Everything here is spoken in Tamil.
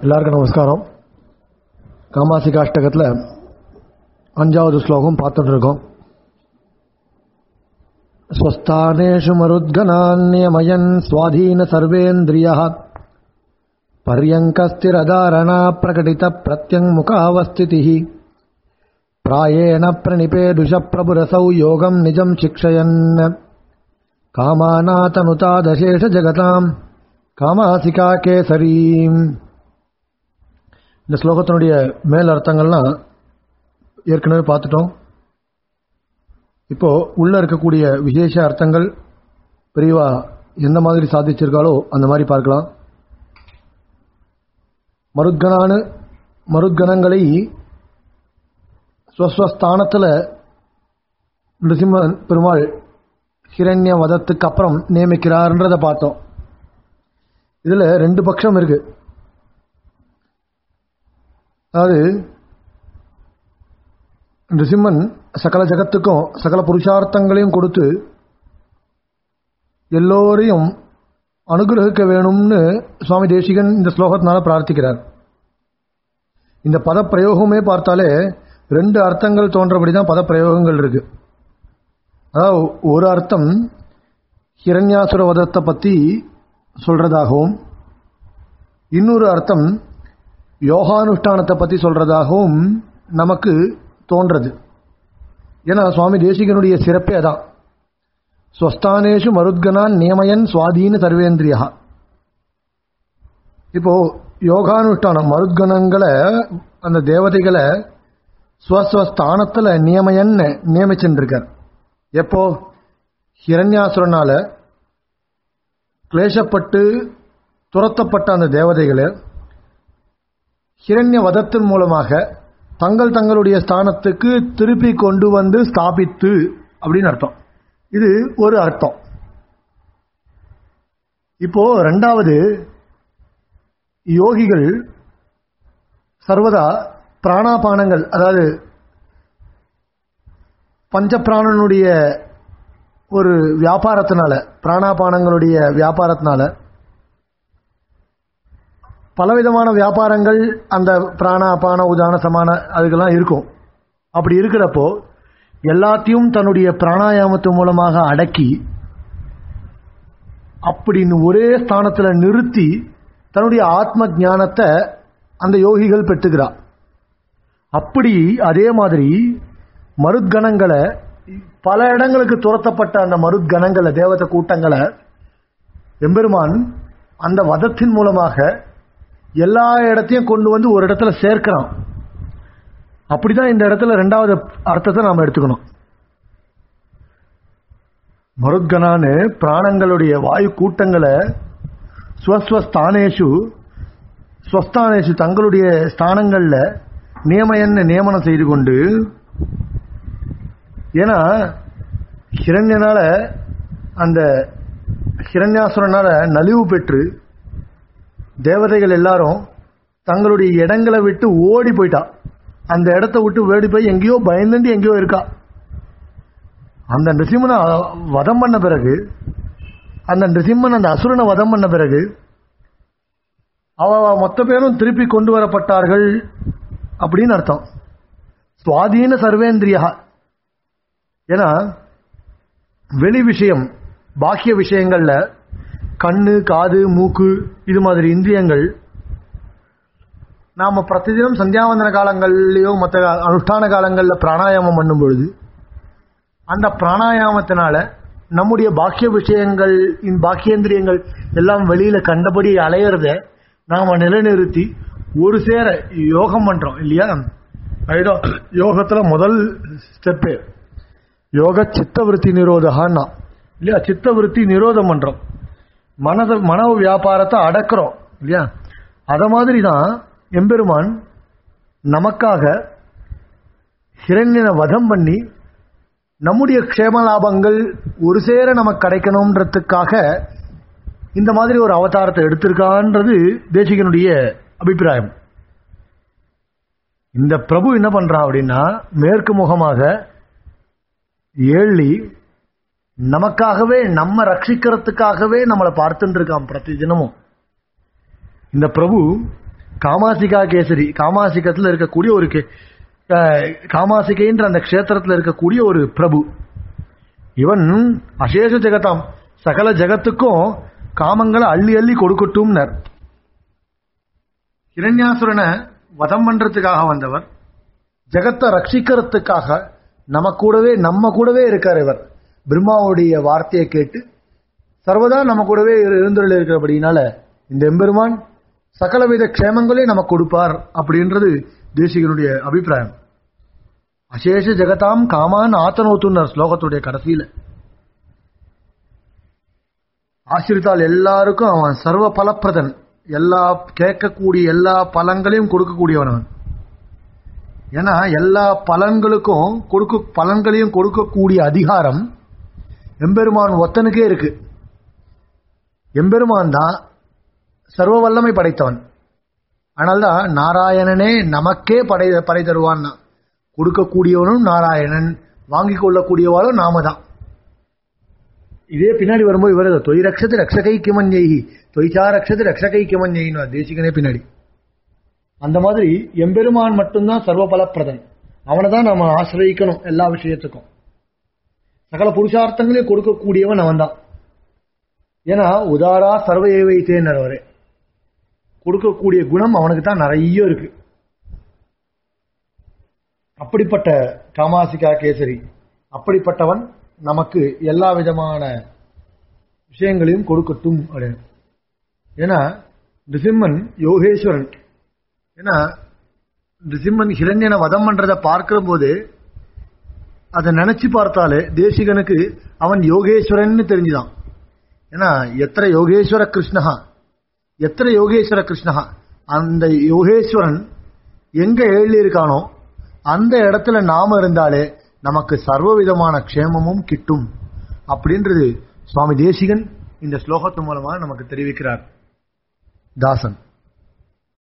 எல்லாருக்கும் நமஸ்காரம் காமாசிகாஷ்டகத்தில் அஞ்சாவது ஸ்லோகம் பார்த்துட்டு இருக்கோம் ஸ்வஸ்தானேஷு மருத்கனான்யமயன் சுவாதீன சர்வேந்திரியா பர்யங்கஸ்திரதாரணா பிரகடித பிரத்யங்முகாவஸ்திதிः प्रायेण प्रणिपेदुष प्रभुरसौ योगम् निजम् शिक्षयन् காமாநாதனுதாதசேஷ காமாசிகா கேசரீம் இந்த ஸ்லோகத்தினுடைய மேல் அர்த்தங்கள்லாம் ஏற்கனவே பார்த்துட்டோம் இப்போ உள்ள இருக்கக்கூடிய விசேஷ அர்த்தங்கள் பெரியவா எந்த மாதிரி சாதிச்சிருக்காளோ அந்த மாதிரி பார்க்கலாம் மருத்கனானு மருத்கணங்களை ஸ்வஸ்வஸ்தானத்தில் நிருசிம்ம பெருமாள் ஹிரண்ய வதத்துக்கு அப்புறம் நியமிக்கிறார்ன்றதை பார்த்தோம் இதில் ரெண்டு பட்சம் இருக்கு அதாவது நிருசிம்மன் சகல ஜகத்துக்கும் சகல புருஷார்த்தங்களையும் கொடுத்து எல்லோரையும் அனுகிரகிக்க வேணும்னு சுவாமி தேசிகன் இந்த ஸ்லோகத்தினால பிரார்த்திக்கிறார் இந்த பதப்பிரயோகமே பார்த்தாலே ரெண்டு அர்த்தங்கள் தோன்றபடி தான் பதப்பிரயோகங்கள் இருக்கு அதாவது ஒரு அர்த்தம் ஹிரண்யாசுர வதத்தை பற்றி சொல்றதாகவும் இன்னொரு அர்த்தம் யோகானுஷ்டானத்தை பற்றி சொல்றதாகவும் நமக்கு தோன்றது ஏன்னா சுவாமி தேசிகனுடைய சிறப்பே அதான் ஸ்வஸ்தானேஷு மருத்கனான் நியமயன் சுவாதீன சர்வேந்திரியா இப்போ யோகானுஷ்டானம் மருத்கணங்களை அந்த தேவதைகளை ஸ்வஸ்வஸ்தானத்தில் நியமயன்னு நியமிச்சுருக்கார் எப்போ ஹிரண்யாசுரனால கிளேசப்பட்டு துரத்தப்பட்ட அந்த தேவதைகளை ஹிரண்ய வதத்தின் மூலமாக தங்கள் தங்களுடைய ஸ்தானத்துக்கு திருப்பி கொண்டு வந்து ஸ்தாபித்து அப்படின்னு அர்த்தம் இது ஒரு அர்த்தம் இப்போ ரெண்டாவது யோகிகள் சர்வதா பிராணாபானங்கள் அதாவது பஞ்சப்பிராணனுடைய ஒரு வியாபாரத்தினால பிராணாபானங்களுடைய வியாபாரத்தினால பலவிதமான வியாபாரங்கள் அந்த பிராணாபான உதான சமான அதுக்கெல்லாம் இருக்கும் அப்படி இருக்கிறப்போ எல்லாத்தையும் தன்னுடைய பிராணாயாமத்து மூலமாக அடக்கி அப்படின்னு ஒரே ஸ்தானத்தில் நிறுத்தி தன்னுடைய ஆத்ம ஞானத்தை அந்த யோகிகள் பெற்றுக்கிறார் அப்படி அதே மாதிரி மருத்கணங்களை பல இடங்களுக்கு துரத்தப்பட்ட அந்த மருத்கணங்களை தேவத கூட்டங்களை எம்பெருமான் அந்த வதத்தின் மூலமாக எல்லா இடத்தையும் கொண்டு வந்து ஒரு இடத்துல சேர்க்கிறான் அப்படிதான் இந்த இடத்துல ரெண்டாவது அர்த்தத்தை நாம் எடுத்துக்கணும் மருத்கனான்னு பிராணங்களுடைய வாயு கூட்டங்களை ஸ்வஸ்வஸ்தானேஷு ஸ்வஸ்தானேஷு தங்களுடைய ஸ்தானங்களில் நியமயன்னு நியமனம் செய்து கொண்டு ஏன்னா ஹிரண்யனால அந்த ஹிரண்யாசுரனால நலிவு பெற்று தேவதைகள் எல்லாரும் தங்களுடைய இடங்களை விட்டு ஓடி போயிட்டா அந்த இடத்த விட்டு ஓடி போய் எங்கேயோ பயந்துட்டு எங்கேயோ இருக்கா அந்த நிருசிம்மனை வதம் பண்ண பிறகு அந்த நிருசிம்மன் அந்த அசுரனை வதம் பண்ண பிறகு அவ மொத்த பேரும் திருப்பி கொண்டு வரப்பட்டார்கள் அப்படின்னு அர்த்தம் சுவாதீன சர்வேந்திரியா ஏன்னா வெளி விஷயம் பாக்கிய விஷயங்கள்ல கண்ணு காது மூக்கு இது மாதிரி இந்திரியங்கள் நாம பிரதிதினம் சந்தியாவந்தன காலங்கள்லயோ மற்ற அனுஷ்டான காலங்களில் பிராணாயாமம் பண்ணும் பொழுது அந்த பிராணாயாமத்தினால நம்முடைய பாக்கிய விஷயங்கள் பாக்கியேந்திரியங்கள் எல்லாம் வெளியில கண்டபடி அலையிறத நாம நிலைநிறுத்தி ஒரு சேர யோகம் பண்றோம் இல்லையா அதுதான் யோகத்துல முதல் ஸ்டெப்பு யோக சித்தவருத்தி நிரோதகான்னா இல்லையா சித்தவருத்தி நிரோதம் பண்றோம் மனத மன வியாபாரத்தை அடக்கிறோம் இல்லையா அத மாதிரி தான் எம்பெருமான் நமக்காக ஹிரண்யனை வதம் பண்ணி நம்முடைய க்ஷேம லாபங்கள் ஒரு சேர நமக்கு கிடைக்கணுன்றதுக்காக இந்த மாதிரி ஒரு அவதாரத்தை எடுத்திருக்கான்றது தேசிகனுடைய அபிப்பிராயம் இந்த பிரபு என்ன பண்றான் அப்படின்னா மேற்கு முகமாக ஏழி நமக்காகவே நம்ம ரட்சிக்கிறதுக்காகவே நம்மளை பார்த்துட்டு இருக்கான் பிரதி தினமும் இந்த பிரபு காமாசிகா கேசரி காமாசிகத்துல இருக்கக்கூடிய ஒரு கே- அஹ், காமாசிகைன்ற அந்த க்ஷேத்திரத்துல இருக்கக்கூடிய ஒரு பிரபு இவன் அசேஷ ஜெகதாம் சகல ஜெகத்துக்கும் காமங்களை அள்ளி அள்ளி கொடுக்கட்டும்னர் ஹிரண்யாசுரனை வதம் பண்றதுக்காக வந்தவர் ஜெகத்தை ரட்சிக்கிறதுக்காக நம்ம கூடவே நம்ம கூடவே இருக்கார் இவர் பிரம்மாவுடைய வார்த்தையை கேட்டு சர்வதா நம்ம கூடவே இருந்துள்ள இருக்கிறபடினால இந்த எம்பெருமான் சகலவித க்ஷேமங்களையும் நமக்கு கொடுப்பார் அப்படின்றது தேசிகனுடைய அபிப்பிராயம் அசேஷ ஜெகதாம் காமான் ஆத்தனோத்துன்னார் ஸ்லோகத்துடைய கடைசியில ஆசிரித்தால் எல்லாருக்கும் அவன் சர்வ பலப்பிரதன் எல்லா கேட்கக்கூடிய எல்லா பலன்களையும் கொடுக்கக்கூடியவன் அவன் ஏன்னா எல்லா பலன்களுக்கும் கொடுக்க பலன்களையும் கொடுக்கக்கூடிய அதிகாரம் எம்பெருமான் ஒத்தனுக்கே இருக்கு எம்பெருமான் தான் சர்வ வல்லமை படைத்தவன் அதனால்தான் நாராயணனே நமக்கே படை படை தருவான் கொடுக்கக்கூடியவனும் நாராயணன் வாங்கிக் கொள்ளக்கூடியவாளும் நாம தான் இதே பின்னாடி வரும்போது இவர் தொய் ரக்ஷத்து ரக்ஷகை கிமஞ்செய்கி தொய்ச்சா ரக்ஷத்து ரக்ஷகை கிமஞ்செய்னு தேசிகனே பின்னாடி அந்த மாதிரி எம்பெருமான் மட்டும்தான் சர்வ பலப்பிரதன் அவனை தான் நம்ம ஆசிரியக்கணும் எல்லா விஷயத்துக்கும் சகல புருஷார்த்தங்களையும் கொடுக்கக்கூடியவன் அவன் தான் ஏன்னா உதாரா சர்வ ஏவைத்தேன்னு அவரு கொடுக்கக்கூடிய குணம் அவனுக்கு தான் நிறைய இருக்கு அப்படிப்பட்ட காமாசிகா கேசரி அப்படிப்பட்டவன் நமக்கு எல்லா விதமான விஷயங்களையும் கொடுக்கட்டும் அப்படின்னு ஏன்னா நிசிம்மன் யோகேஸ்வரன் ஏன்னா நிசிம்மன் ஹிரண்யனை வதம் பண்றதை பார்க்கிற போது அதை நினைச்சு பார்த்தாலே தேசிகனுக்கு அவன் யோகேஸ்வரன் தெரிஞ்சுதான் ஏன்னா எத்தனை யோகேஸ்வர கிருஷ்ணஹா எத்தனை யோகேஸ்வர கிருஷ்ணஹா அந்த யோகேஸ்வரன் எங்க எழுதி இருக்கானோ அந்த இடத்துல நாம இருந்தாலே நமக்கு சர்வ விதமான க்ஷேமமும் கிட்டும் அப்படின்றது சுவாமி தேசிகன் இந்த ஸ்லோகத்து மூலமாக நமக்கு தெரிவிக்கிறார் தாசன்